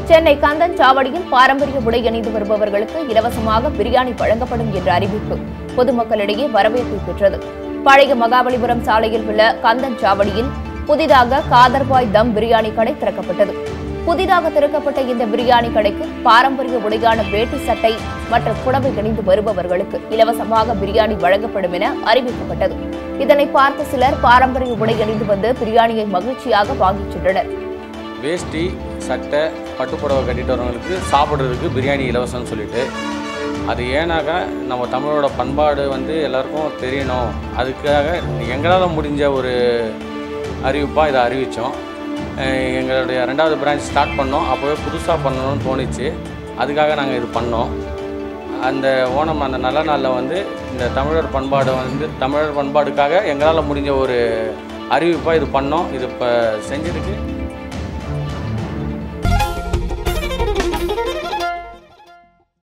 சென்னை கந்தன் சாவடியில் பாரம்பரிய உடை அணிந்து வருபவர்களுக்கு இலவசமாக பிரியாணி வழங்கப்படும் என்ற அறிவிப்பு பொதுமக்களிடையே வரவேற்பை பெற்றது பழைய மகாபலிபுரம் சாலையில் உள்ள கந்தன் சாவடியில் புதிதாக காதர்பாய் தம் பிரியாணி கடை திறக்கப்பட்டது புதிதாக திறக்கப்பட்ட இந்த பிரியாணி கடைக்கு பாரம்பரிய உடையான வேட்டி சட்டை மற்றும் புடவை அணிந்து வருபவர்களுக்கு இலவசமாக பிரியாணி வழங்கப்படும் என அறிவிக்கப்பட்டது இதனை பார்த்த சிலர் பாரம்பரிய உடை அணிந்து வந்து பிரியாணியை மகிழ்ச்சியாக வாங்கிச் சென்றனர் வேஷ்டி சட்டை பட்டுப்புடவை கட்டிட்டு வரவங்களுக்கு சாப்பிட்றதுக்கு பிரியாணி இலவசம்னு சொல்லிட்டு அது ஏன்னாக்கா நம்ம தமிழோட பண்பாடு வந்து எல்லாருக்கும் தெரியணும் அதுக்காக எங்களால் முடிஞ்ச ஒரு அறிவிப்பாக இதை அறிவித்தோம் எங்களுடைய ரெண்டாவது பிரான்ச் ஸ்டார்ட் பண்ணோம் அப்போவே புதுசாக பண்ணணும்னு தோணுச்சு அதுக்காக நாங்கள் இது பண்ணோம் அந்த ஓணம் அந்த நல்ல நாளில் வந்து இந்த தமிழர் பண்பாடை வந்து தமிழர் பண்பாடுக்காக எங்களால் முடிஞ்ச ஒரு அறிவிப்பாக இது பண்ணோம் இது இப்போ செஞ்சதுக்கு